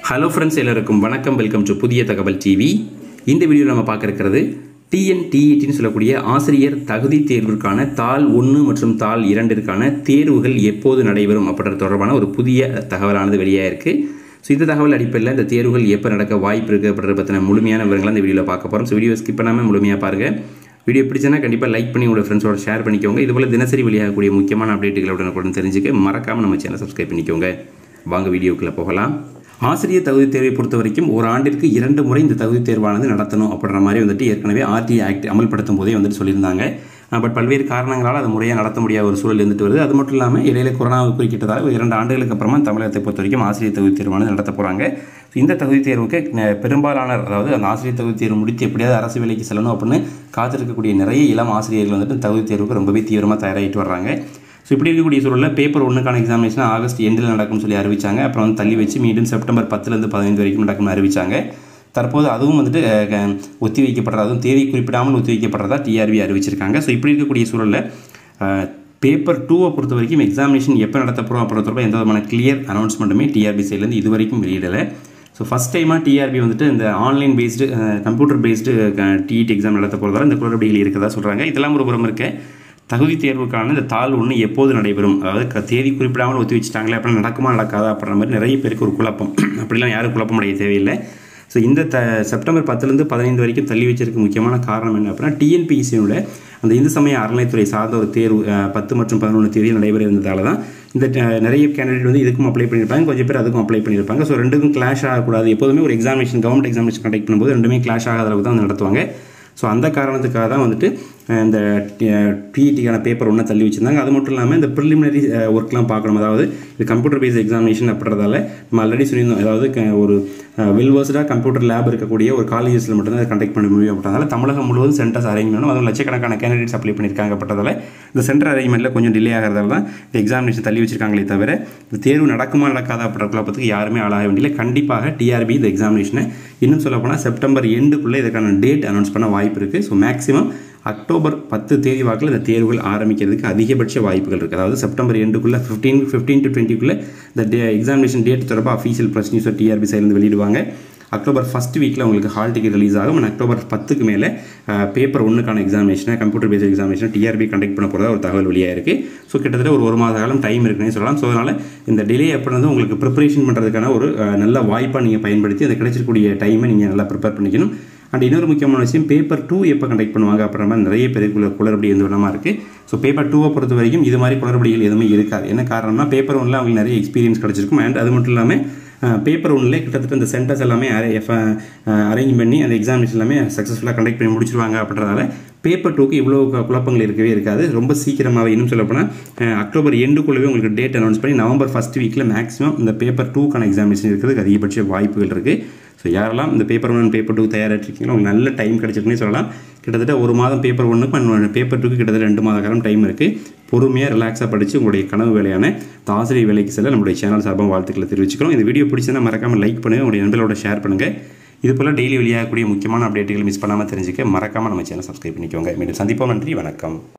hello friends எல்லாருக்கும் வணக்கம் welcome to புதிய தகவல் டிவி இந்த வீடியோ நம்ம பார்க்க இருக்கிறது டிஎன்டிஇடின்னு சொல்லக்கூடிய ஆசிரியர் தகுதி தேர்விற்கான தாள் ஒன்று மற்றும் தாள் இரண்டிற்கான தேர்வுகள் எப்போது நடைபெறும் அப்படின்ற தொடர்பான ஒரு புதிய தகவலானது வெளியாக இருக்குது ஸோ இந்த தகவல் அடிப்படையில் இந்த தேர்வுகள் எப்போ நடக்க வாய்ப்பு இருக்குது அப்படின்றத பற்றின முழுமையான விவரங்களை இந்த வீடியோவில் பார்க்க போகிறோம் ஸோ வீடியோ ஸ்கிப் பண்ணாமல் முழுமையாக பாருங்கள் வீடியோ பிடிச்சனா கண்டிப்பாக லைக் பண்ணி உங்களோட ஃப்ரெண்ட்ஸோட ஷேர் பண்ணிக்கோங்க இதுபோல் தினசரி வெளியாகக்கூடிய முக்கியமான அப்டேட்டுகளை உடனுக்குடன் தெரிஞ்சுக்க மறக்காமல் நம்ம சேனல் சப்ஸ்கிரைப் பண்ணிக்கோங்க வாங்க வீடியோக்குள்ளே போகலாம் ஆசிரியர் தகுதி தேர்வை பொறுத்த வரைக்கும் ஒரு ஆண்டிற்கு இரண்டு முறை இந்த தகுதி தேர்வானது நடத்தணும் அப்படின்ற மாதிரி வந்துட்டு ஏற்கனவே ஆர்டிஐ ஆக்ட் அமல்படுத்தும் போதே வந்துட்டு சொல்லியிருந்தாங்க பட் பல்வேறு காரணங்களால் அது முறையாக நடத்த முடியாத ஒரு சூழல் இருந்துட்டு வருது அது மட்டும் இல்லாமல் இடையில கொரோனாவை குறிக்கிட்டதால் இரண்டு ஆண்டுகளுக்கு அப்புறமா தமிழகத்தை பொறுத்த வரைக்கும் ஆசிரியர் தகுதி தேர்வானது நடத்த போகிறாங்க இந்த தகுதி தேர்வுக்கு ந- பெரும்பாலான அதாவது அந்த ஆசிரியர் தகுதி தேர்வு முடித்து எப்படியாவது அரசு வேலைக்கு செல்லணும் அப்படின்னு காத்திருக்கக்கூடிய நிறைய இளம் ஆசிரியர்கள் வந்துட்டு தகுதி தேர்வுக்கு ரொம்பவே தீவிரமாக தயாராகிட்டு வர்றாங்க ஸோ இப்படி இருக்கக்கூடிய சூழலில் பேப்பர் ஒன்றுக்கான எக்ஸாமினேஷன் ஆகஸ்ட் எண்டில் நடக்கும்னு சொல்லி அறிவிச்சாங்க அப்புறம் வந்து தள்ளி வச்சு மீண்டும் செப்டம்பர் பத்துலேருந்து பதினைந்து வரைக்கும் நடக்கும்னு அறிவிச்சாங்க தற்போது அதுவும் வந்துட்டு அஹ், க- ஒத்தி வைக்கப்படுறது அதுவும் தேதி குறிப்பிடாமல் ஒத்தி வைக்கப்படுறதா டிஆர்பி அறிவிச்சிருக்காங்க ஸோ இப்படி இருக்கக்கூடிய சூழலில் பேப்பர் டூவை பொறுத்த வரைக்கும் எக்ஸாமினேஷன் எப்போ நடத்த போகிறோம் அப்படின்ற தொடர்பாக எந்த விதமான கிளியர் அனௌன்ஸ்மெண்ட்டுமே டிஆர்பி சைட்லேருந்து இது வரைக்கும் வெளியிடலை ஸோ ஃபஸ்ட் டைமாக டிஆர்பி வந்துட்டு இந்த online based computer based TET exam நடத்த போகிறதால இந்த குளறுபடிகள் இருக்கிறதா சொல்கிறாங்க இதெல்லாம் ஒரு புறம் இருக்க தகுதி தேர்வுக்கான இந்த தாள் ஒன்று எப்போது நடைபெறும் அதாவது க- தேதி குறிப்பிடாமல் ஒத்தி வச்சுட்டாங்களே அப்புறம் நடக்குமா நடக்காதா அப்படின்ற மாதிரி நிறைய பேருக்கு ஒரு குழப்பம் அப்படிலாம் யாரும் குழப்பம் அடைய தேவையில்லை ஸோ இந்த த செப்டம்பர் பத்துலேருந்து பதினைந்து வரைக்கும் தள்ளி வச்சிருக்க முக்கியமான காரணம் என்ன அப்படின்னா டிஎன்பிஎஸ்சியோட அந்த இந்து சமய அறநிலைத்துறை சார்ந்த ஒரு தேர்வு அஹ், பத்து மற்றும் பதினொன்று தேதியில் நடைபெற இருந்ததால தான் இந்த அஹ், நிறைய கேண்டிடேட் வந்து இதுக்கும் அப்ளை பண்ணியிருப்பாங்க கொஞ்சம் பேர் அதுக்கும் அப்ளை பண்ணியிருப்பாங்க ஸோ ரெண்டுக்கும் கிளாஷ் ஆகக்கூடாது எப்போதுமே ஒரு எக்ஸாமினேஷன் கவர்மெண்ட் எக்ஸாமினேஷன் கண்டக்ட் பண்ணும்போது ரெண்டுமே கிளாஷ் ஆகாத அளவுக்கு தான் வந்து நடத்துவாங்க ஸோ அந்த காரணத்துக்காக தான் வந்துட்டு அஹ், இந்த பிஇடிக்கான பேப்பர் ஒன்று தள்ளி வச்சிருந்தாங்க அது மட்டும் இல்லாமல் இந்த ப்ரிலிமினரி ஒர்க்லாம் பார்க்கணும் அதாவது இது கம்ப்யூட்டர் பேஸ்ட் எக்ஸாமினேஷன் அப்படின்றதால நம்ம ஆல்ரெடி சொல்லியிருந்தோம் அதாவது க- ஒரு வெல்வர்ஸ்டாக கம்ப்யூட்டர் லேப் இருக்கக்கூடிய ஒரு காலேஜஸில் மட்டும்தான் அதை கண்டக்ட் பண்ண முடியும் அப்படின்றதால தமிழகம் முழுவதும் சென்டர்ஸ் அரேஞ்ச் பண்ணணும் அதுவும் லட்சக்கணக்கான கேண்டிடேட்ஸ் அப்ளை பண்ணியிருக்காங்க அப்படின்றதால இந்த சென்டர் அரேஞ்ச்மெண்ட்டில் கொஞ்சம் டிலே ஆகிறதால தான் இந்த எக்ஸாமினேஷன் தள்ளி வச்சிருக்காங்களே தவிர இந்த தேர்வு நடக்குமா நடக்காதா அப்படின்ற குழப்பத்துக்கு யாருமே ஆளாக வேண்டியதில்லை கண்டிப்பாக டிஆர்பி இந்த எக்ஸாமினேஷனை இன்னும் சொல்லப்போனால் செப்டம்பர் எண்டுக்குள்ளே இதுக்கான டேட் அனௌன்ஸ் பண்ண வாய்ப்பு இருக்குது ஸோ மேக்ஸிமம் அக்டோபர் பத்து தேதி வாக்கில் இந்த தேர்வுகள் ஆரம்பிக்கிறதுக்கு அதிகபட்ச வாய்ப்புகள் இருக்குது அதாவது செப்டம்பர் எண்டுக்குள்ளே ஃபிஃப்டீன் ஃபிஃப்டீன் டு டுவெண்ட்டிக்குள்ளே இந்த டே எக்ஸாமினேஷன் டேட் தொடர்பாக அஃபீஷியல் ப்ரெஸ் நியூஸ் டிஆர்பி சைட்லேருந்து வெளியிடுவாங்க அக்டோபர் ஃபஸ்ட் வீக்கில் உங்களுக்கு ஹால் டிக்கெட் ரிலீஸ் ஆகும் and அக்டோபர் பத்துக்கு மேலே பேப்பர் ஒன்றுக்கான எக்ஸாமினேஷனை computer based examination TRB conduct பண்ண போகிறதா ஒரு தகவல் வெளியாக இருக்குது ஸோ கிட்டத்தட்ட ஒரு ஒரு மாத காலம் டைம் இருக்குன்னே சொல்லலாம் ஸோ அதனால் இந்த டிலே அப்படின்றது உங்களுக்கு ப்ரிப்பரேஷன் பண்ணுறதுக்கான ஒரு அஹ், நல்ல வாய்ப்பாக நீங்கள் பயன்படுத்தி அந்த கிடைச்சிருக்கக்கூடிய டைமை நீங்கள் நல்லா ப்ரிப்பேர் பண்ணிக்கணும் அண்ட் இன்னொரு முக்கியமான விஷயம் பேப்பர் டூ எப்போ கண்டக்ட் பண்ணுவாங்க அப்படின்ற மாதிரி நிறைய பேருக்குள்ள குளறுபடி எந்த விதமாக இருக்குது ஸோ பேப்பர் டூவை பொறுத்த வரைக்கும் இது மாதிரி குளறுபடிகள் எதுவுமே இருக்காது என்ன காரணம்னா பேப்பர் ஒன்றில் அவங்களுக்கு நிறைய எக்ஸ்பீரியன்ஸ் கிடச்சிருக்கும் அண்ட் அது மட்டும் இல்லாமல் பேப்பர் ஒன்றில் கிட்டத்தட்ட இந்த சென்டர்ஸ் எல்லாமே அரேஞ்ச் பண்ணி அந்த எக்ஸாமினேஷன் எல்லாமே சக்ஸஸ்ஃபுல்லாக கண்டக்ட் பண்ணி முடிச்சிருவாங்க அப்படின்றதால பேப்பர் டூக்கு இவ்வளோ கு- குழப்பங்கள் இருக்கவே இருக்காது ரொம்ப சீக்கிரமாகவே இன்னும் சொல்லப்போனால் அக்டோபர் எண்டுக்குள்ளவே உங்களுக்கு டேட் அனௌன்ஸ் பண்ணி நவம்பர் ஃபஸ்ட் வீக்கில் மேக்ஸிமம் இந்த பேப்பர் டூக்கான எக்ஸாமினேஷன் இருக்கிறதுக்கு அதிகபட்ச வாய்ப்புகள் இருக்குது ஸோ யாரெல்லாம் இந்த பேப்பர் ஒன் பேப்பர் டூ தயாராகிருக்கீங்களோ உங்களுக்கு நல்ல டைம் கிடச்சிருக்குன்னே சொல்லலாம் கிட்டத்தட்ட ஒரு மாதம் பேப்பர் ஒன்றுக்கு பேப்பர் டூக்கு கிட்டத்தட்ட ரெண்டு மாத காலம் டைம் இருக்குது பொறுமையாக ரிலாக்ஸாக படித்து உங்களுடைய கனவு வேலையான இந்த ஆசிரியர் வேலைக்கு செல்ல நம்மளுடைய சேனல் சார்பாக வாழ்த்துக்களை தெரிவிச்சுக்கிறோம் இந்த வீடியோ பிடிச்சதுன்னா மறக்காமல் லைக் பண்ணுங்கள் உங்களுடைய நண்பர்களோட ஷேர் பண்ணுங்கள் இது போல் டெய்லி வெளியாகக்கூடிய முக்கியமான அப்டேட்டுகள் மிஸ் பண்ணாமல் தெரிஞ்சுக்க மறக்காமல் நம்ம சேனல் சப்ஸ்கிரைப் பண்ணிக்கோங்க மீண்டும் சந்திப்போம் நன்றி வணக்கம்